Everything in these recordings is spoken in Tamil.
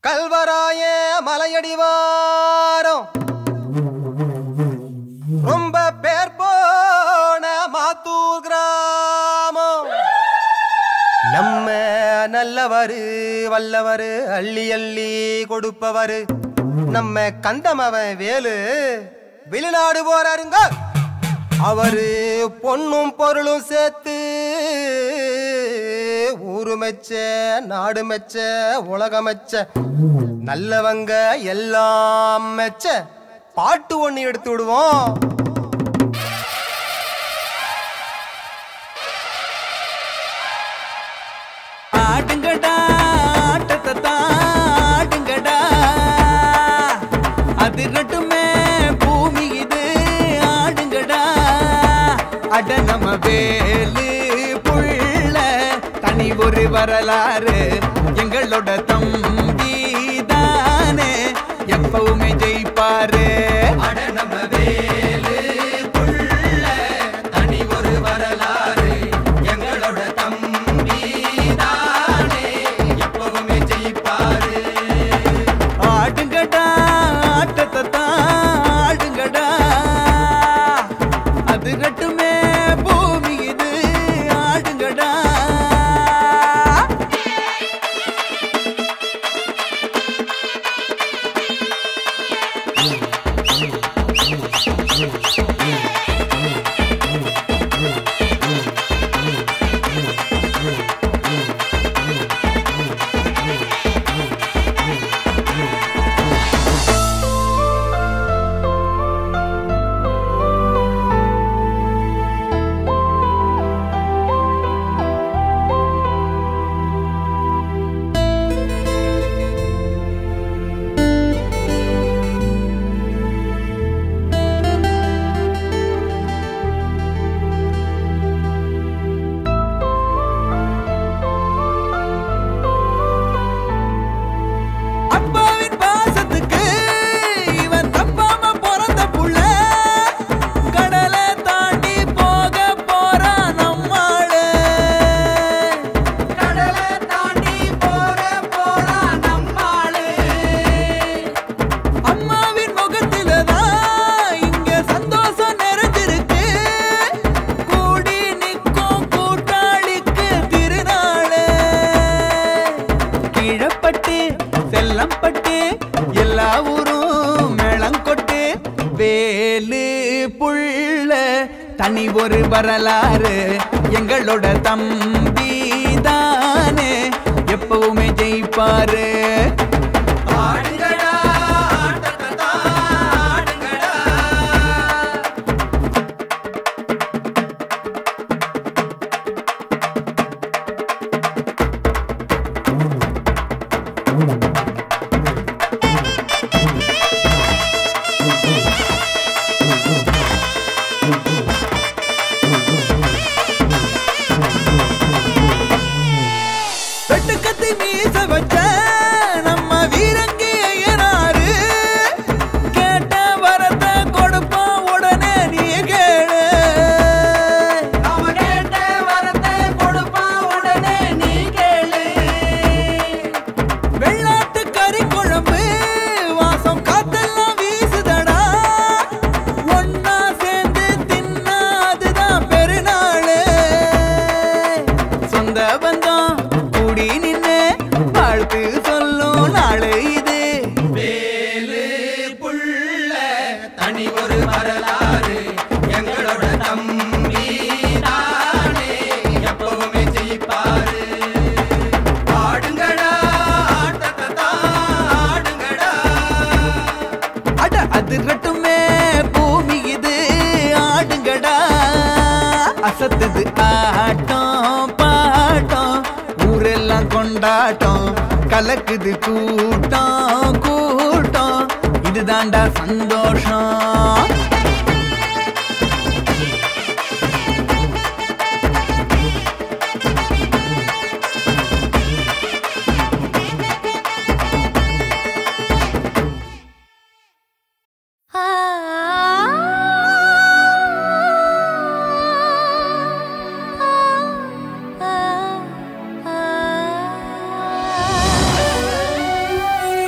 கல்வராய மலையடிவாரம் ரொம்ப பேர் போன மாத்தூர் கிராமம் நம்ம நல்லவரு வல்லவரு அள்ளி அள்ளி கொடுப்பவரு நம்ம கந்தமவன் வேலு வெளிநாடு போறாருங்க அவரு பொண்ணும் பொருளும் சேர்த்து ஊரு மெச்ச நாடு மெச்ச உலகம் மெச்ச நல்லவங்க எல்லாம் மெச்ச பாட்டு ஒண்ணு எடுத்து விடுவோம் ஆடுங்கடா ஆட்டத்தை தான் ஆடுங்கடா அதிரட்டுமே பூமி இது ஆடுங்கடா அட நம்ம வேலு புள்ள தனி ஒரு வரலாறு எங்களோட தம்பி தானே எப்பவுமே ஜெயிப்பாரு அட நம்ம வேலு புள்ள தனி ஒரு வரலாறு எங்களோட தம்பி தானே எப்பவுமே ஜெயிப்பாரு ஆடுங்கடா ஆட்டத்தை தான் ஆடுங்கடா அது ரட்டுமே பூமி இது ஆடுங்கடா அப்பாவின் பாசத்துக்கு இவன் தப்பாம பிறந்த புள்ள கடலை தாண்டி போக போறான் நம்மாளு கடலை தாண்டி போக போறான் நம்மாளு அம்மாவின் முகத்தில தான் இங்க சந்தோஷம் நிறைஞ்சிருக்கு கூடி நிற்கும் கூட்டாளிக்கு திருநாளு கீழப்பட்டு செல்லம்பட்டு எல்லா ஊரும் மேளங்கொட்டு வேலு புள்ள தனி ஒரு வரலாறு எங்களோட தம்பி தானே எப்பவுமே ஜெயிப்பாரு ஆடுங்கடா ஆட்டத்தை தான் ஆடுங்கடா வெட்டுக்கத்தி மீச வச்ச நம்ம வீரங்கி ஐயனாரு கேட்ட வரத கொடுப்பான் உடனே நீ கேளு அவன் கேட்ட வரத கொடுப்பான் உடனே நீ கேளு வெள்ளாட்டு கறி குழம்பு வாசம் காத்தெல்லாம் வீசுதடா ஒன்னா சேர்ந்து தின்னா அதுதான் பெருநாளு சொந்த பந்தம் கூடி நின்னு வாழ்த்து சொல்லும் நாளு இது வேலு புள்ள தனி ஒரு வரலாறு எங்களோட தம்பி தானே எப்பவுமே ஜெயிப்பாரு ஆடுங்கடா ஆட்டத்தை தான் ஆடுங்கடா அட அதிரட்டுமே பூமி இது ஆடுங்கடா அசத்துது ஆட்டம் பாட்டம் ஊரெல்லாம் கொண்டாட்டம் கலக்குது கூட்டம் கூட்டம் இதுதான்டா சந்தோஷம் ஆ ஆ ஆ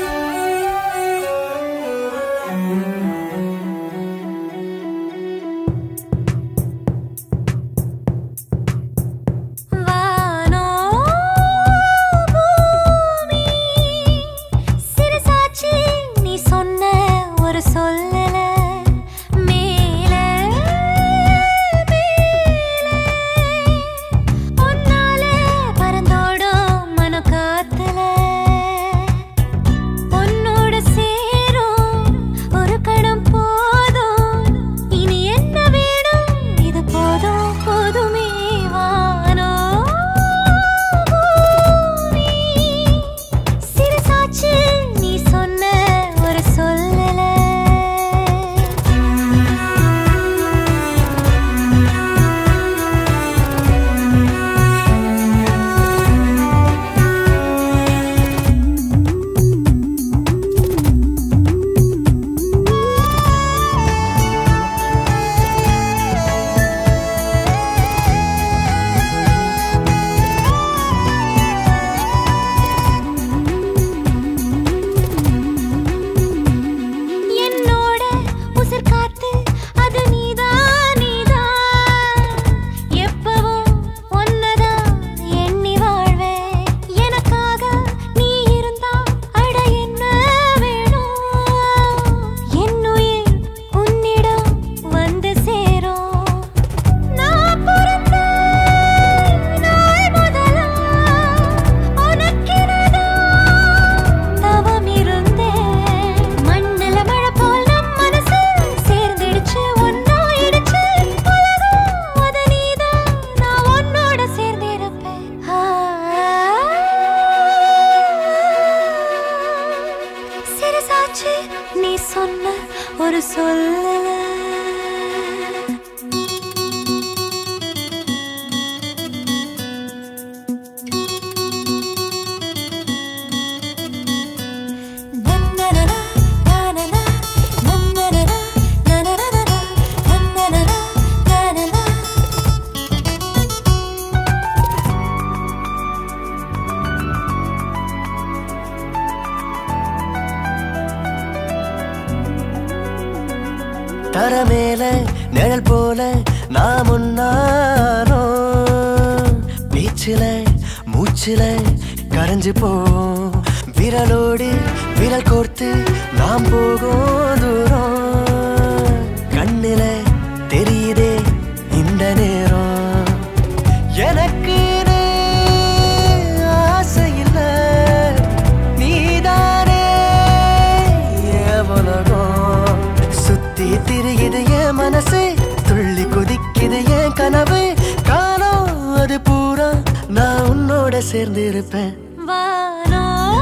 சிறுசாச்சு நீ சொன்ன ஒரு சொல்லல நன்னனனா, நானனா, நன்னனனா, நனனனனா, நன்னனனா, நானனா. தர மேல நிழல் போல நாம் முன்னாரோ பேச்சில மூச்சில கரைஞ்சு போவோம் விரலோடு விரல் கோர்த்து நாம் போகும் தூரம் கண்ணில தெரியுதே இந்த நேரம் எனக்கு ஆசை இல்ல நீதானே என் உலகம் சுத்தி திரியுது என் மனசு துள்ளி குதிக்குது என் கனவு காலம் அது பூரா நான் உன்னோட சேர்ந்து இருப்பேன் வானம்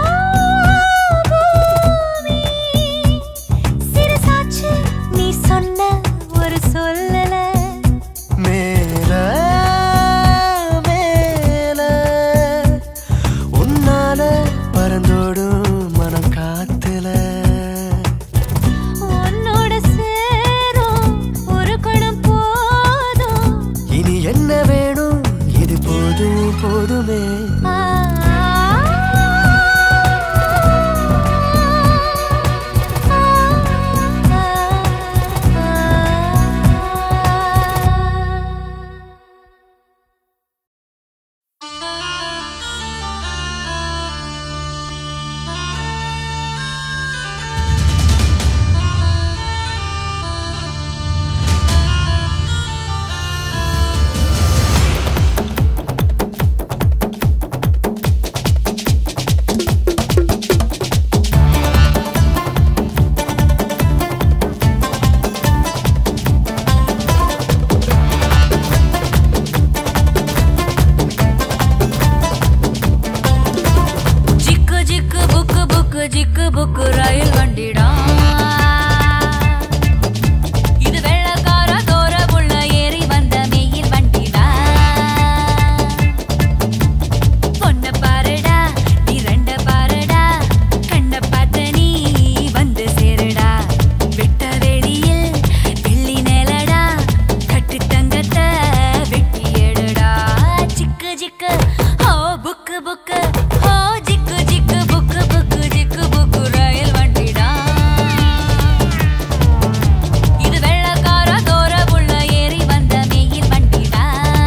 பூமி, சிறுசாச்சு நீ சொன்ன ஒரு சொல்லல மேல மேல உன்னால பறந்தோடும் மனம் காத்துல உன்னோட சேரும் ஒரு கணம் போதும் இனி என்ன வேணும் இது போதும் போதுமே ஆ, ஆ, ஆ. ஜிக்கு ஜிக்கு புக்கு புக்கு ஜிக்கு புக்கு ரயில் வண்டிடா இது வெள்ளக்கார தோர உள்ள ஏறி வந்த மெயில் வண்டிடா பொண்ண பாருடா நீ ரெண்ட பாருடா கண்ண பார்த்த நீ வந்து சேருடா வெட்ட வெளியில் வெள்ளி நிலடா கட்டு தங்கத்தை வெட்டி எடுடா ஜிக்கு ஜிக்கு ஹோ புக்கு புக்கு ஹோ ஜிக்கு ஜிக்கு புக்கு புக்கு ஜிக்கு புக்கு ரயில் வண்டிடா இது வெள்ளக்கார தோர உள்ள ஏறி வந்த மெயில் வண்டிடா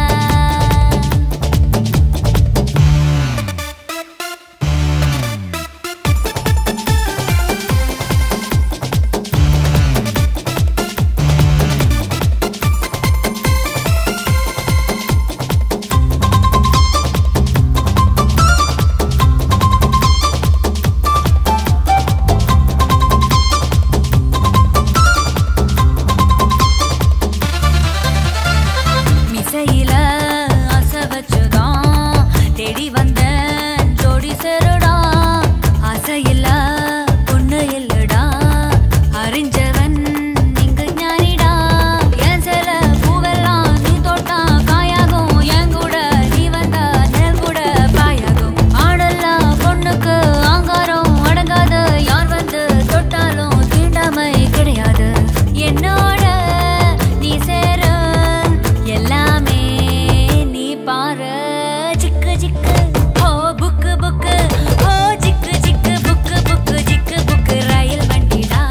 மிசையில ஆசை வச்சுதான் தேடி வந்த ஜோடி சேருடா ஆசையில்ல பொண்ணு இல்லடா அறிஞ்சவன் இங்கு ஞானிடா என் சில பூவெல்லாம் நீ தொட்டா காயாகும் என் கூட நீ வந்தா நெல் கூட பாயாகும் ஆடெல்லாம் பொண்ணுக்கு ஆங்காரம் அடங்காது யார் வந்து தொட்டாலும் தீண்டாமை கிடையாது என்னோட நீ சேர எல்லாமே நீ பாரு ஜிக்கு ஜிக்கு ஓ புக்கு புக்கு ஓ ஜிக்கு ஜிக்கு புக்கு புக்கு ஜிக்கு புக்கு ரயில் வண்டிடா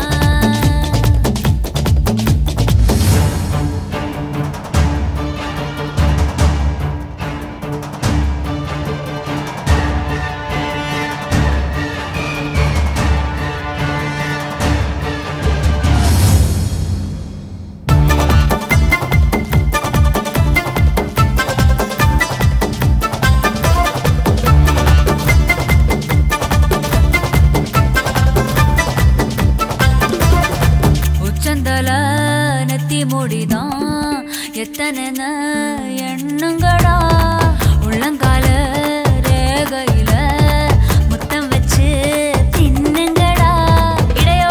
உச்சந்தல நெத்தி மூடிதான் எத்தனை எண்ணுங்கடா உள்ளங்கால ரேகையில முத்தம் வச்சு தின்னுங்கடா இடையோட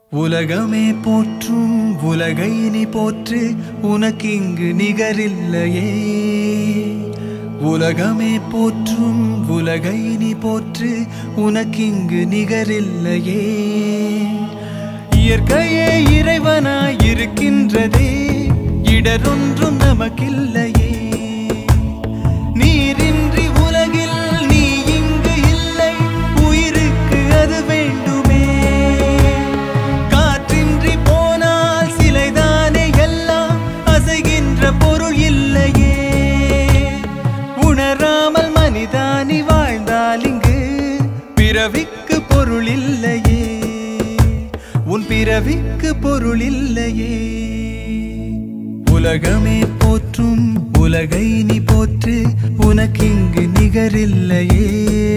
உலகமே போற்றும் உலகை நீ போற்று உனக்கு இங்கு நிகரில்லையே உலகமே போற்றும் உலகை நீ போற்று உனக்கு இங்கு நிகரில்லையே இயற்கையே இறைவனாய் இருக்கின்றதே இடரொன்றும் நமக்கில்லையே நீரின்றி உலகில் நீ இங்கு இல்லை உயிருக்கு அது வேண்டுமே காற்றின்றி போனால் சிலைதானே எல்லாம் அசைகின்ற பொருள் இல்லையே உணராமல் மனிதானி வாழ்ந்தால் இங்கு பிறவிக்கு பொருள் இல்லையே உன் பிறவிக்கு பொருள் இல்லையே உலகமே போற்றும் உலகை நீ போற்று உனக்கிங்கு நிகரில்லையே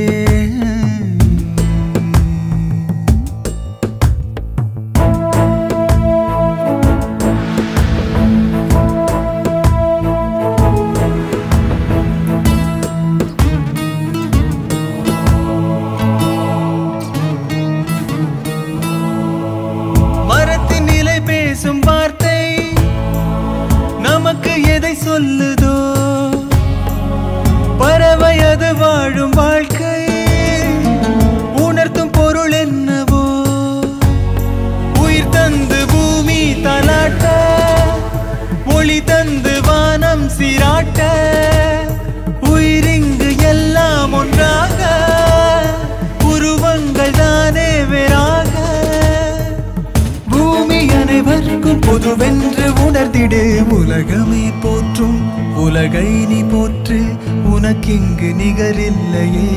மரத்தின் நிலை பேசும் வார்த்தை நமக்கு எதை சொல்லுதோ பறவை அது வாழும் வாழ்க்கை உணர்த்தும் பொருள் என்னவோ உயிர் தந்து பூமி தலாட்ட ஒளி தந்து வானம் சீராட்ட உயிரிங்கு எல்லாம் ஒன்றாக உருவங்கள் தானே வேறாக பூமி அனைவருக்கும் பொதுவென்று உணர்ந்திடு உலகமே போற்றும் உலகை நீ போற்று உனக்கிங்கு நிகரில்லையே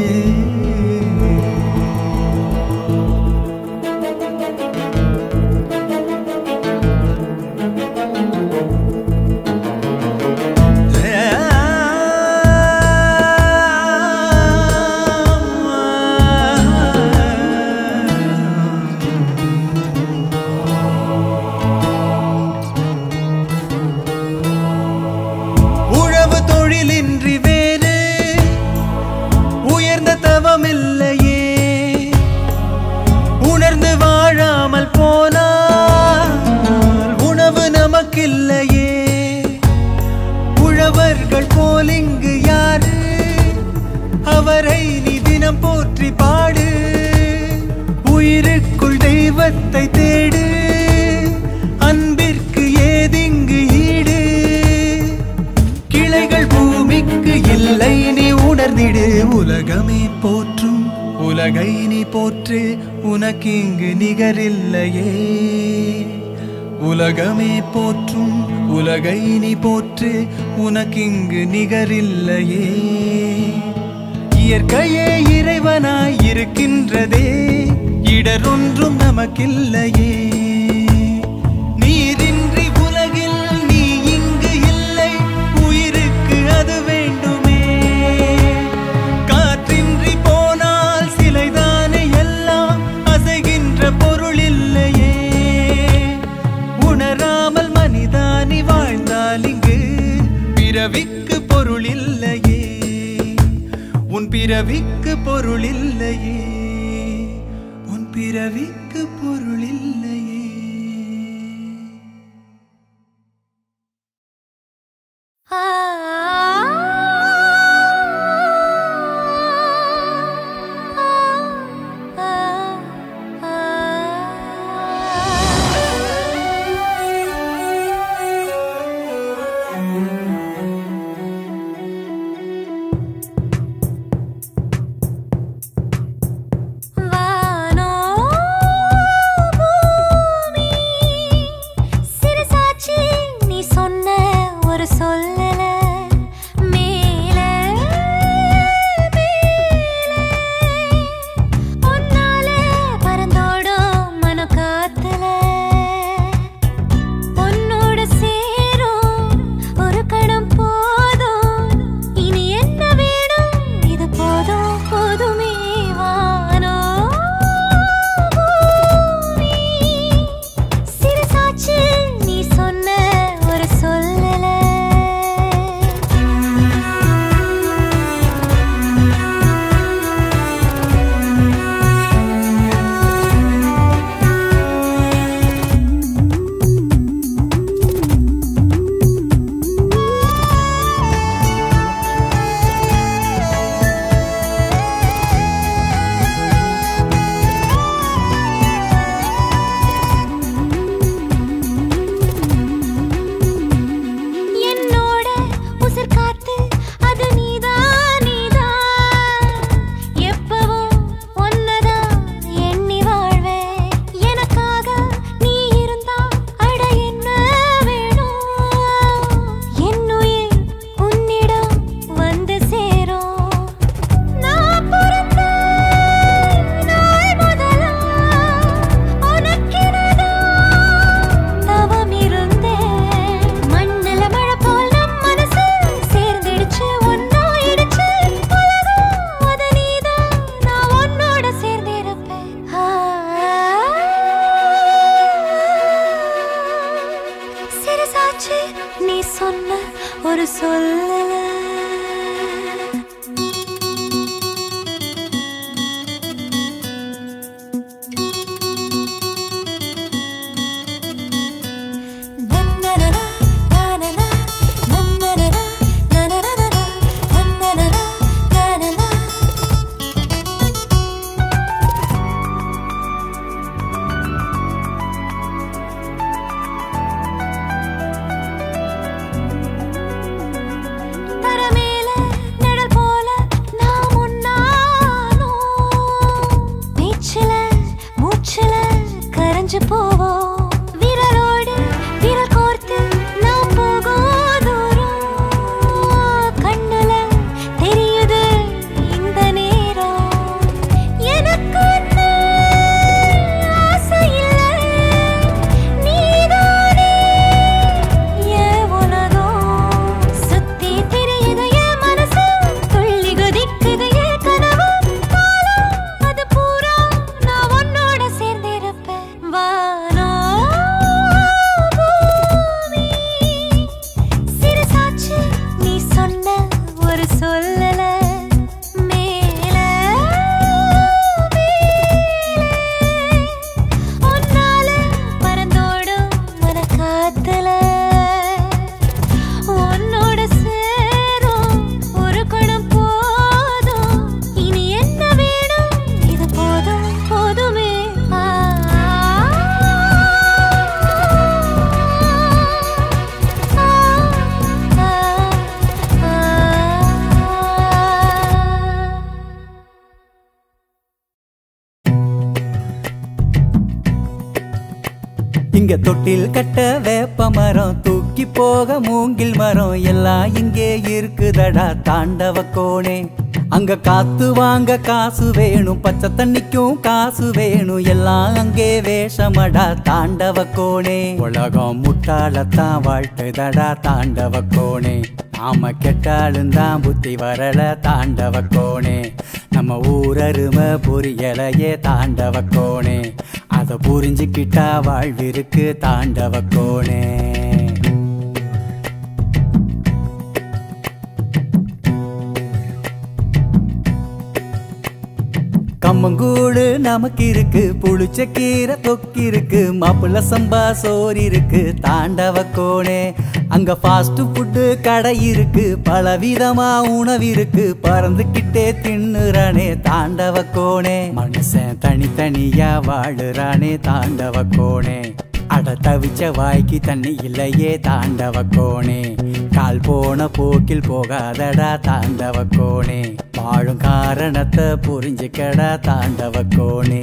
உழவு தொழிலின்றி வேறு உயர்ந்த தவமில்லையே உணர்ந்து வாழாமல் போனால் உணவு நமக்கில்லையே உழவர்கள் போல் இங்கு யாரு அவரை நீ தினம் போற்றி பாடு உயிருக்குள் தெய்வத்தை தேடு அன்பிற்கு ஏதிங்கு ஈடு கிளைகள் பூமிக்கு இல்லை நீ உணர்ந்திடு உலகமே போற்றும் உலகை நீ போற்று உனக்கு இங்கு நிகரில்லையே உலகமே போற்றும் உலகை நீ போற்று உனக்கு இங்கு நிகரில்லையே இயற்கையே இறைவனாய் இருக்கின்றதே இடரொன்றும் நமக்கில்லையே நீரின்றி உலகில் நீ இங்கு இல்லை உயிருக்கு அது வேண்டுமே காற்றின்றி போனால் சிலைதானே எல்லாம் அசைகின்ற பொருள் இல்லையே உணராமல் மனிதானி வாழ்ந்தால் இங்கு பிறவிக்கு பொருள் இல்லையே உன் பிறவிக்கு பொருள் இல்லையே உன் பிறவிக்கு பொருள் இல்லையே வானோ பூமி நீ சொன்ன ஒரு சொல்லல நன்னனனா, நானனா, நன்னனனா, நனனனனா, நன்னனனா, நானனா. தரமேல நிழல் போல நாம் ஒன்னானோம். பேச்சுல, மூச்சுல கரைஞ்சு போவோம். விரலோடு விரல் கோர்த்து நாம் போகும் தூரம். கண்ணுல தெரியுது இந்த நேரம். எனக்கு ஒண்ணு ஆசை இல்லை. நீதானே என் உலகம். சுத்தி திரியுது என் மனசு. துள்ளி குதிக்குது என் கனவு. காலம் அது பூரா நான் உன்னோட சேர்ந்திருப்பேன். வானம், பூமி, சிறுசாச்சு நீ சொன்ன ஒரு சொல்லல மேல மேலே உன்னால பறந்தோடும் மனக்காத்துல உன்னோட சேரும் ஒரு குணம் போதும் இனி என்ன வேணும் இது போதும் போதுமே ஆ ஆ, ஆ, ஆ. இங்க தொட்டில் கட்ட வேப்ப மரம் தூக்கி போக மூங்கில் மரம் எல்லாம் இங்கே இருக்குதடா தாண்டவ கோணே அங்க காத்து வாங்க காசு வேணும் பச்சை தண்ணிக்கும் காசு வேணும் எல்லாம் அங்கே வேஷமடா தாண்டவ கோணே உலகம் முட்டாளத்தான் வாழ்த்துதடா தாண்டவ கோணே நாம கெட்டாலும் தான் புத்தி வரல தாண்டவ கோணே நம்ம ஊரருமை புரியலையே தாண்டவ கோணே அத புரிஞ்சுக்கிட்டா வாழ்விருக்கு தாண்டவ கோணே கம்மங்கூழு நமக்கு இருக்கு புளிச்ச கீரை தொக்கு இருக்கு மாப்பிள்ள சம்பா சோறு இருக்கு தாண்டவ கோணே அங்க ஃபாஸ்ட் ஃபுட்டு கடை இருக்கு பலவிதமா உணவு இருக்கு பறந்துக்கிட்டே தின்னுறானே தாண்டவ கோணே மனுஷன் தனித்தனியா வாழுறானே தாண்டவ கோணே அட தவிச்ச வாய்க்கு தண்ணி இல்லையே தாண்டவ கோணே கால் போன போக்கில் போகாதடா தாண்டவ கோணே வாழும் காரணத்தை புரிஞ்சுக்கடா தாண்டவ கோணே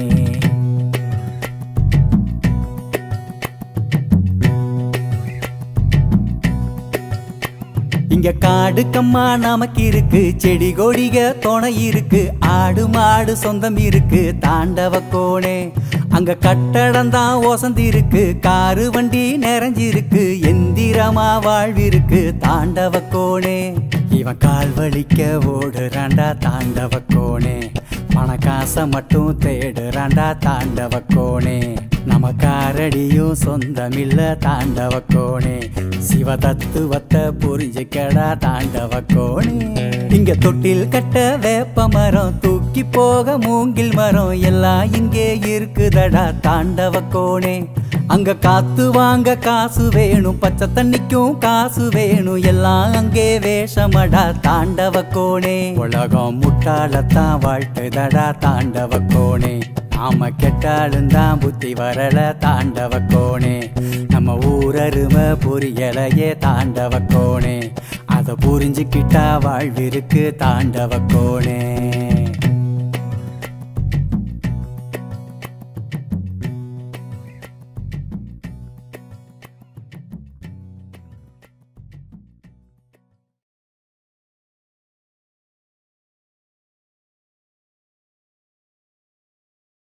இங்க காடு கம்மா நமக்கு இருக்கு செடி கொடிக துணை இருக்கு ஆடு மாடு சொந்தம் இருக்கு தாண்டவ கோணே அங்க கட்டடம் தான் ஒசந்தி இருக்கு காரு வண்டி நிறைஞ்சிருக்கு எந்திரமா வாழ்விருக்கு தாண்டவ கோணே இவன் கால் வலிக்க ஓடுறாண்டா தாண்டவ கோணே பணக்காசை மட்டும் தேடுறாண்டா தாண்டவ கோணே நமக்காரடியும் சொந்தமில்ல தாண்டவ கோணே சிவ தத்துவத்தை புரிஞ்சுக்கடா தாண்டவ கோணே இங்க தொட்டில் கட்ட வேப்ப மரம் தூக்கி போக மூங்கில் மரம் எல்லாம் இங்கே இருக்குதடா தாண்டவ கோணே அங்க காத்து வாங்க காசு வேணும் பச்சை தண்ணிக்கும் காசு வேணும் எல்லாம் அங்கே வேஷமடா தாண்டவ கோணே உலகம் முட்டாளத்தான் வாழ்த்துதடா தாண்டவ கோணே நாம கெட்டாலும் தான் புத்தி வரல தாண்டவ கோணே நம்ம ஊரருமை புரியலையே தாண்டவ கோணே அத புரிஞ்சுக்கிட்டா வாழ்விருக்கு தாண்டவ கோணே